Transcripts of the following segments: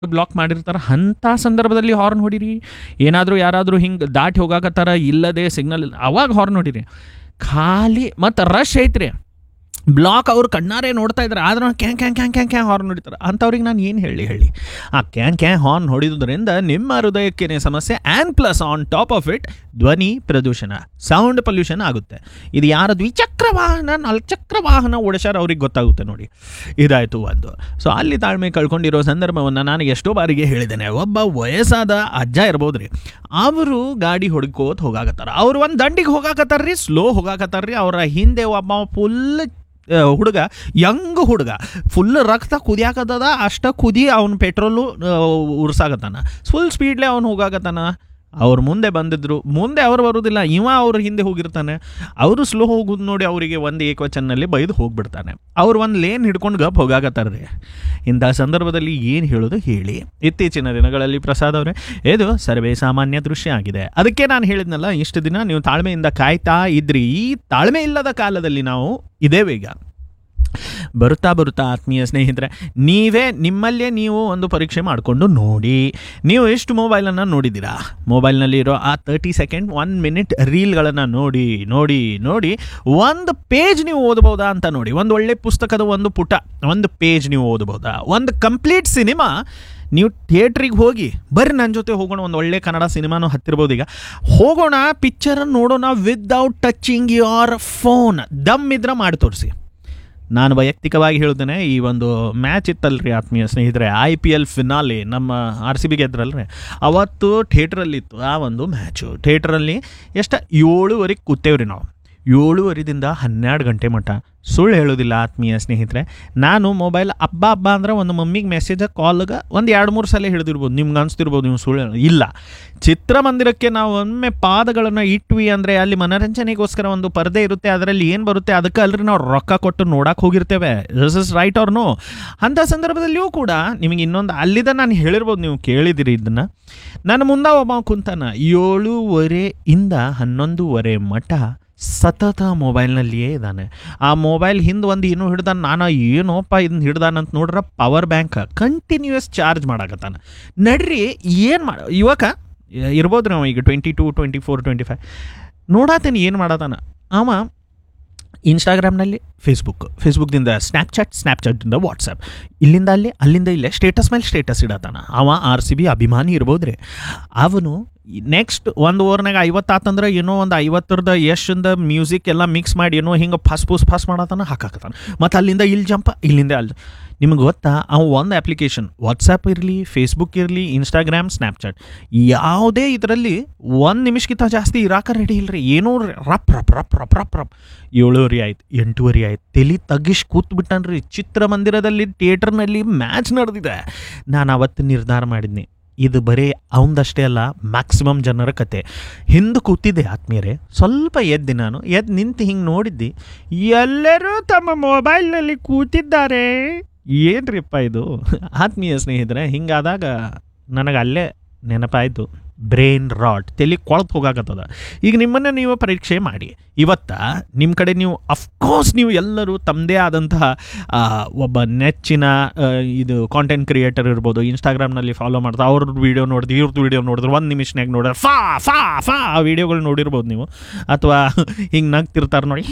Block ಮಾಡಿರ್ತಾರೆ ಅಂಥ ಸಂದರ್ಭದಲ್ಲಿ ಹಾರ್ನ್ ಹೊಡಿರಿ ಏನಾದರೂ ಯಾರಾದರೂ ಹಿಂಗೆ ದಾಟಿ ಹೋಗಾಕತ್ತಾರ ಇಲ್ಲದೆ ಸಿಗ್ನಲ್ ಅವಾಗ ಹಾರ್ನ್ ಹೊಡಿರಿ ಖಾಲಿ ಮತ್ತು ರಶ್ ಐತ್ರಿ ಬ್ಲಾಕ್ ಅವ್ರು ಕಣ್ಣಾರೆ ನೋಡ್ತಾ ಇದ್ದಾರೆ ಆದ್ರೆ ಕ್ಯಾನ್ ಕ್ಯಾನ್ ಕ್ಯಾನ್ ಕ್ಯಾನ್ ಕ್ಯಾನ್ ಹಾರ್ನ್ ಹೊಡಿತಾರೆ ಅಂಥವ್ರಿಗೆ ನಾನು ಏನು ಹೇಳಿ ಹೇಳಿ ಆ ಕ್ಯಾನ್ ಕ್ಯಾನ್ ಹಾರ್ನ್ ಹೊಡಿಯೋದ್ರಿಂದ ನಿಮ್ಮ ಹೃದಯಕ್ಕೇನೆ ಸಮಸ್ಯೆ and plus on top of it ಧ್ವನಿ ಪ್ರದೂಷಣ ಸೌಂಡ್ ಪೊಲ್ಯೂಷನ್ ಆಗುತ್ತೆ ಇದು ಯಾರ ದ್ವಿಚಕ್ರ ವಾಹನ ನಾಲ್ಕು ಚಕ್ರ ವಾಹನ ಓಡಿಸ್ಯಾರ ಅವ್ರಿಗೆ ಗೊತ್ತಾಗುತ್ತೆ ನೋಡಿ ಇದಾಯಿತು ಒಂದು ಸೊ ಅಲ್ಲಿ ತಾಳ್ಮೆ ಕಳ್ಕೊಂಡಿರೋ ಸಂದರ್ಭವನ್ನು ನಾನು ಎಷ್ಟೋ ಬಾರಿಗೆ ಹೇಳಿದ್ದೇನೆ ಒಬ್ಬ ವಯಸ್ಸಾದ ಅಜ್ಜ ಇರ್ಬೋದು ರೀ ಅವರು ಗಾಡಿ ಹೊಡ್ಕೋತ ಹೋಗಾಕತ್ತಾರ ಅವ್ರು ಒಂದು ದಂಡಿಗೆ ಹೋಗಾಕತ್ತಾರ ರೀ ಸ್ಲೋ ಹೋಗಾಕತ್ತಾರ ರೀ ಅವರ ಹಿಂದೆ ಒಬ್ಬ ಫುಲ್ ಹುಡುಗ ಯಂಗ್ ಹುಡುಗ ಫುಲ್ ರಕ್ತ ಕುದಿಯಾಕತ್ತದ ಅಷ್ಟ ಕುದಿ ಅವ್ನ ಪೆಟ್ರೋಲು ಉರ್ಸಾಕತ್ತಾನ ಫುಲ್ ಸ್ಪೀಡ್ಲೆ ಅವ್ನು ಹೋಗಾಕತ್ತಾನ ಅವ್ರು ಮುಂದೆ ಬಂದಿದ್ರು ಮುಂದೆ ಅವ್ರು ಬರೋದಿಲ್ಲ ಇವ ಅವ್ರ ಹಿಂದೆ ಹೋಗಿರ್ತಾನೆ ಅವರು ಸ್ಲೋ ಹೋಗೋದು ನೋಡಿ ಅವರಿಗೆ ಒಂದು ಏಕವಚನಲ್ಲಿ ಬೈದು ಹೋಗ್ಬಿಡ್ತಾನೆ ಅವ್ರು ಒಂದು ಲೇನ್ ಹಿಡ್ಕೊಂಡು ಗಪ್ ಹೋಗಾಕತ್ತಾರ್ರಿ ಇಂಥ ಸಂದರ್ಭದಲ್ಲಿ ಏನು ಹೇಳೋದು ಹೇಳಿ ಇತ್ತೀಚಿನ ದಿನಗಳಲ್ಲಿ ಪ್ರಸಾದ್ ಅವರೇ ಇದು ಸರ್ವೇ ಸಾಮಾನ್ಯ ದೃಶ್ಯ ಆಗಿದೆ ಅದಕ್ಕೆ ನಾನು ಹೇಳಿದ್ನಲ್ಲ ಇಷ್ಟು ದಿನ ನೀವು ತಾಳ್ಮೆಯಿಂದ ಕಾಯ್ತಾ ಇದ್ರಿ ಈ ತಾಳ್ಮೆ ಇಲ್ಲದ ಕಾಲದಲ್ಲಿ ನಾವು ಇದೇವೆ ಈಗ ಬರುತ್ತಾ ಬರುತ್ತಾ ಆತ್ಮೀಯ ಸ್ನೇಹಿತರೆ ನೀವೇ ನಿಮ್ಮಲ್ಲೇ ನೀವು ಒಂದು ಪರೀಕ್ಷೆ ಮಾಡಿಕೊಂಡು ನೋಡಿ ನೀವು ಎಷ್ಟು ಮೊಬೈಲನ್ನು ನೋಡಿದ್ದೀರಾ ಮೊಬೈಲ್ನಲ್ಲಿರೋ ಆ ತರ್ಟಿ ಸೆಕೆಂಡ್ ಒನ್ ಮಿನಿಟ್ ರೀಲ್ಗಳನ್ನು ನೋಡಿ ನೋಡಿ ನೋಡಿ ಒಂದು ಪೇಜ್ ನೀವು ಓದಬಹುದಾ ಅಂತ ನೋಡಿ ಒಂದು ಒಳ್ಳೆ ಪುಸ್ತಕದ ಒಂದು ಪುಟ ಒಂದು ಪೇಜ್ ನೀವು ಓದಬಹುದಾ ಒಂದು ಕಂಪ್ಲೀಟ್ ಸಿನಿಮಾ ನೀವು ಥಿಯೇಟ್ರಿಗೆ ಹೋಗಿ ಬರ್ರಿ ನನ್ನ ಜೊತೆ ಹೋಗೋಣ ಒಂದು ಒಳ್ಳೆ ಕನ್ನಡ ಸಿನಿಮಾನು ಹತ್ತಿರ್ಬೋದು ಈಗ ಹೋಗೋಣ ಪಿಕ್ಚರ್ ನೋಡೋಣ ವಿದೌಟ್ ಟಚಿಂಗ್ ಯುವರ್ ಫೋನ್ ದಮ್ ಇದ್ರೆ ಮಾಡಿ ತೋರಿಸಿ ನಾನು ವೈಯಕ್ತಿಕವಾಗಿ ಹೇಳ್ತೇನೆ ಈ ಒಂದು ಮ್ಯಾಚ್ ಇತ್ತಲ್ರಿ ಆತ್ಮೀಯ ಸ್ನೇಹಿತರೆ ಐ ಪಿ ಎಲ್ ಫಿನಾಲಿ ನಮ್ಮ ಆರ್ ಸಿ ಬಿ ಗೆದ್ರಲ್ರಿ ಅವತ್ತು ಥಿಯೇಟ್ರಲ್ಲಿತ್ತು ಆ ಒಂದು ಮ್ಯಾಚು ಥಿಯೇಟ್ರಲ್ಲಿ ಎಷ್ಟು ಏಳುವರೆಗೆ ಕೂತೇವ್ರಿ ನಾವು ಏಳುವರೆದಿಂದ ಹನ್ನೆರಡು ಗಂಟೆ ಮಟ್ಟ ಸುಳ್ಳು ಹೇಳೋದಿಲ್ಲ ಆತ್ಮೀಯ ಸ್ನೇಹಿತರೆ ನಾನು ಮೊಬೈಲ್ ಹಬ್ಬ ಹಬ್ಬ ಅಂದ್ರೆ ಒಂದು ಮಮ್ಮಿಗೆ ಮೆಸೇಜ್ ಕಾಲ್ಗೆ ಒಂದು ಎರಡು ಮೂರು ಸಲ ಹಿಡಿದಿರ್ಬೋದು ನಿಮ್ಗೆ ಅನಿಸ್ತಿರ್ಬೋದು ನೀವು ಸುಳ್ಳು ಹೇಳೋದು. ಇಲ್ಲ ಚಿತ್ರಮಂದಿರಕ್ಕೆ ನಾವು ಒಮ್ಮೆ ಪಾದಗಳನ್ನು ಇಟ್ವಿ ಅಂದರೆ ಅಲ್ಲಿ ಮನರಂಜನೆಗೋಸ್ಕರ ಒಂದು ಪರದೆ ಇರುತ್ತೆ ಅದರಲ್ಲಿ ಏನು ಬರುತ್ತೆ ಅದಕ್ಕೆ ಅಲ್ರಿ ನಾವು ರೊಕ್ಕ ಕೊಟ್ಟು ನೋಡಕ್ಕೆ ಹೋಗಿರ್ತೇವೆ ದಿಸ್ ಇಸ್ ರೈಟ್ ಅವ್ರ ನೋ ಅಂಥ ಸಂದರ್ಭದಲ್ಲಿಯೂ ಕೂಡ ನಿಮಗೆ ಇನ್ನೊಂದು ಅಲ್ಲಿದ ನಾನು ಹೇಳಿರ್ಬೋದು ನೀವು ಕೇಳಿದಿರಿ ಇದನ್ನು ನನ್ನ ಮುಂದೆ ಒಬ್ಬ ಕುಂತಾನ ಏಳೂವರೆ ಇಂದ ಹನ್ನೊಂದೂವರೆ ಮಠ ಸತತ ಮೊಬೈಲ್ನಲ್ಲಿಯೇ ಇದ್ದಾನೆ ಆ ಮೊಬೈಲ್ ಹಿಂದೆ ಒಂದು ಏನು ಹಿಡ್ದಾನ ನಾನು ಏನೋಪ್ಪ ಇದನ್ನ ಹಿಡ್ದಾನಂತ ನೋಡ್ರೆ ಪವರ್ ಬ್ಯಾಂಕ್ ಕಂಟಿನ್ಯೂಯಸ್ ಚಾರ್ಜ್ ಮಾಡಾಕತ್ತಾನ ನಡ್ರಿ ಏನು ಮಾಡ ಯುವಕ ಇರ್ಬೋದು ನಾವು ಈಗ twenty two twenty four twenty five ನೋಡಾತೇನೆ ಏನು ಮಾಡತಾನ ಅವ ಇನ್ಸ್ಟಾಗ್ರಾಮ್ನಲ್ಲಿ ಫೇಸ್ಬುಕ್ ಫೇಸ್ಬುಕ್ದಿಂದ ಸ್ನ್ಯಾಪ್ಚಾಟ್ ಸ್ನ್ಯಾಪ್ಚಾಟಿಂದ ವಾಟ್ಸಪ್ ಇಲ್ಲಿಂದ ಅಲ್ಲಿ ಅಲ್ಲಿಂದ ಇಲ್ಲೇ ಸ್ಟೇಟಸ್ ಮೇಲೆ ಸ್ಟೇಟಸ್ ಇಡತಾನ ಅವ ಆರ್ ಸಿ ಬಿ ಅಭಿಮಾನಿ ಇರ್ಬೋದು ರೀ ಅವನು ನೆಕ್ಸ್ಟ್ ಒಂದು ಓವರ್ನಾಗ ಐವತ್ತಾತಂದ್ರೆ ಏನೋ ಒಂದು ಐವತ್ತರದ ಎಷ್ಟಿಂದ ಮ್ಯೂಸಿಕ್ ಎಲ್ಲ ಮಿಕ್ಸ್ ಮಾಡಿ ಏನೋ ಹಿಂಗೆ ಫಸ್ ಪೂಸ್ ಫಸ್ ಮಾಡತಾನ ಹಾಕಾಕತ್ತಾನ ಮತ್ತು ಅಲ್ಲಿಂದ ಇಲ್ಲಿ ಜಂಪ ಇಲ್ಲಿಂದ ಅಲ್ಲಿ ನಿಮ್ಗೆ ಗೊತ್ತಾ ಅವ ಒಂದು ಅಪ್ಲಿಕೇಶನ್ ವಾಟ್ಸಪ್ ಇರಲಿ ಫೇಸ್ಬುಕ್ ಇರಲಿ ಇನ್ಸ್ಟಾಗ್ರಾಮ್ ಸ್ನ್ಯಾಪ್ಚಾಟ್ ಯಾವುದೇ ಇದರಲ್ಲಿ ಒಂದು ನಿಮಿಷಕ್ಕಿಂತ ಜಾಸ್ತಿ ಇರಾಕ ರೆಡಿ ಇಲ್ಲರಿ ಏನೋ ರಪ್ ರಪ್ ರಪ್ ರಪ್ ರಪ್ ರಪ್ ಏಳುವರೆ ಆಯ್ತು ಎಂಟೂವರೆ ಆಯ್ತು ತಲೆ ತಗ್ಗಿಸಿ ಕೂತ್ಬಿಟ್ಟನ್ರಿ ಚಿತ್ರಮಂದಿರದಲ್ಲಿ ಥಿಯೇಟರ್ನಲ್ಲಿ ಮ್ಯಾಚ್ ನಡೆದಿದೆ ನಾನು ಅವತ್ತು ನಿರ್ಧಾರ ಮಾಡಿದ್ನಿ ಇದು ಬರೀ ಅವಂದಷ್ಟೇ ಅಲ್ಲ ಮ್ಯಾಕ್ಸಿಮಮ್ ಜನರ ಕತೆ ಹಿಂದೆ ಕೂತಿದ್ದೆ ಆತ್ಮೀಯರೇ ಸ್ವಲ್ಪ ಎದ್ದೆ ನಾನು ಎದ್ದು ನಿಂತು ಹಿಂಗೆ ನೋಡಿದ್ದಿ ಎಲ್ಲರೂ ತಮ್ಮ ಮೊಬೈಲ್ನಲ್ಲಿ ಕೂತಿದ್ದಾರೆ ಏನ್ರಿಪ್ಪ ಇದು ಆತ್ಮೀಯ ಸ್ನೇಹಿತರೆ ಹಿಂಗಾದಾಗ ನನಗೆ ಅಲ್ಲೇ ನೆನಪಾಯಿತು ಬ್ರೈನ್ ರಾಟ್ ತಲೆ ಕೊಳತು ಹೋಗಾಕತ್ತದ ಈಗ ನಿಮ್ಮನ್ನು ನೀವು ಪರೀಕ್ಷೆ ಮಾಡಿ ಇವತ್ತ ನಿಮ್ಮ ಕಡೆ ನೀವು ಅಫ್ಕೋರ್ಸ್ ನೀವು ಎಲ್ಲರೂ ತಮ್ಮದೇ ಆದಂತಹ ಆ, ಒಬ್ಬ ನೆಚ್ಚಿನ ಆ, ಇದು ಕಾಂಟೆಂಟ್ ಕ್ರಿಯೇಟರ್ ಇರ್ಬೋದು ಇನ್ಸ್ಟಾಗ್ರಾಮ್ನಲ್ಲಿ ಫಾಲೋ ಮಾಡ್ತಾ ಅವ್ರದ್ದು ವೀಡಿಯೋ ನೋಡಿದ್ವಿ ಇವ್ರದ್ದು ವೀಡಿಯೋ ನೋಡಿದ್ರೆ ಒಂದು ನಿಮಿಷನಾಗ ನೋಡಿದ್ರೆ ಫಾ ಫಾ ಫಾ ಆ ವೀಡಿಯೋಗಳು ನೋಡಿರ್ಬೋದು ನೀವು ಅಥವಾ ಹಿಂಗೆ ನಗ್ತಿರ್ತಾರೆ ನೋಡಿ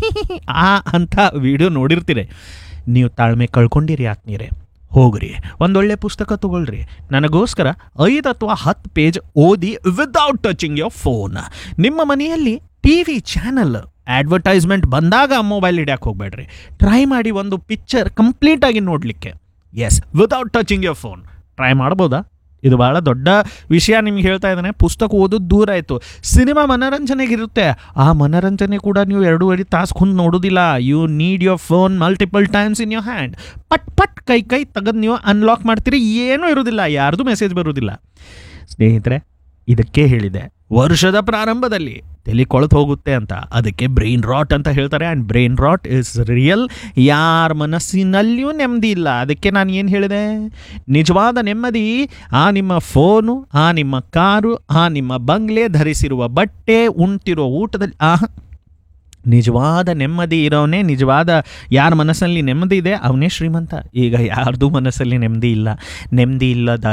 ಆ ಅಂಥ ವೀಡಿಯೋ ನೋಡಿರ್ತೀರಿ ನೀವು ತಾಳ್ಮೆ ಕಳ್ಕೊಂಡಿರಿ ಆತ್ಮೀಯರೇ ಹೋಗ್ರಿ ಒಂದೊಳ್ಳೆ ಪುಸ್ತಕ ತಗೊಳ್ರಿ ನನಗೋಸ್ಕರ ಐದು ಅಥವಾ ಹತ್ತು ಪೇಜ್ ಓದಿ ವಿದೌಟ್ ಟಚಿಂಗ್ ಯೋರ್ ಫೋನ್ ನಿಮ್ಮ ಮನೆಯಲ್ಲಿ ಟಿ ವಿ ಚಾನಲ್ ಅಡ್ವರ್ಟೈಸ್ಮೆಂಟ್ ಬಂದಾಗ ಮೊಬೈಲ್ ಹಿಡ್ಯಾಕೆ ಹೋಗ್ಬೇಡ್ರಿ ಟ್ರೈ ಮಾಡಿ ಒಂದು ಪಿಕ್ಚರ್ ಕಂಪ್ಲೀಟಾಗಿ ನೋಡಲಿಕ್ಕೆ yes without touching your phone try ಮಾಡ್ಬೋದಾ ಇದು ಭಾಳ ದೊಡ್ಡ ವಿಷಯ ನಿಮ್ಗೆ ಹೇಳ್ತಾ ಇದ್ದಾನೆ ಪುಸ್ತಕ ಓದೋದು ದೂರ ಆಯಿತು ಸಿನಿಮಾ ಮನೋರಂಜನೆಗಿರುತ್ತೆ ಆ ಮನೋರಂಜನೆ ಕೂಡ ನೀವು ಎರಡೂವರೆ ತಾಸು ಕುಂದು ನೋಡೋದಿಲ್ಲ you need your phone multiple times in your hand ಪಟ್ ಪಟ್ ಕೈ ಕೈ ತೆಗೆದು ನೀವು ಅನ್ಲಾಕ್ ಮಾಡ್ತೀರಿ ಏನೂ ಇರೋದಿಲ್ಲ ಯಾರ್ದು ಮೆಸೇಜ್ ಬರೋದಿಲ್ಲ ಸ್ನೇಹಿತರೆ ಇದಕ್ಕೆ ಹೇಳಿದೆ ವರ್ಷದ ಪ್ರಾರಂಭದಲ್ಲಿ ತಲೆ ಕೊಳೆತು ಹೋಗುತ್ತೆ ಅಂತ ಅದಕ್ಕೆ ಬ್ರೈನ್ ರಾಟ್ ಅಂತ ಹೇಳ್ತಾರೆ and brain rot is real ಯಾರ ಮನಸ್ಸಿನಲ್ಲಿಯೂ ನೆಮ್ಮದಿ ಇಲ್ಲ ಅದಕ್ಕೆ ನಾನು ಏನು ಹೇಳಿದೆ ನಿಜವಾದ ನೆಮ್ಮದಿ ಆ ನಿಮ್ಮ ಫೋನು ಆ ನಿಮ್ಮ ಕಾರು ಆ ನಿಮ್ಮ ಬಂಗ್ಲೆ ಧರಿಸಿರುವ ಬಟ್ಟೆ ಉಣ್ತಿರೋ ಊಟದಲ್ಲಿ ಆ ನಿಜವಾದ ನೆಮ್ಮದಿ ಇರೋನೇ ನಿಜವಾದ ಯಾರ ಮನಸ್ಸಲ್ಲಿ ನೆಮ್ಮದಿ ಇದೆ ಅವನೇ ಶ್ರೀಮಂತ ಈಗ ಯಾರ್ದು ಮನಸ್ಸಲ್ಲಿ ನೆಮ್ಮದಿ ಇಲ್ಲ ನೆಮ್ಮದಿ ಇಲ್ಲದ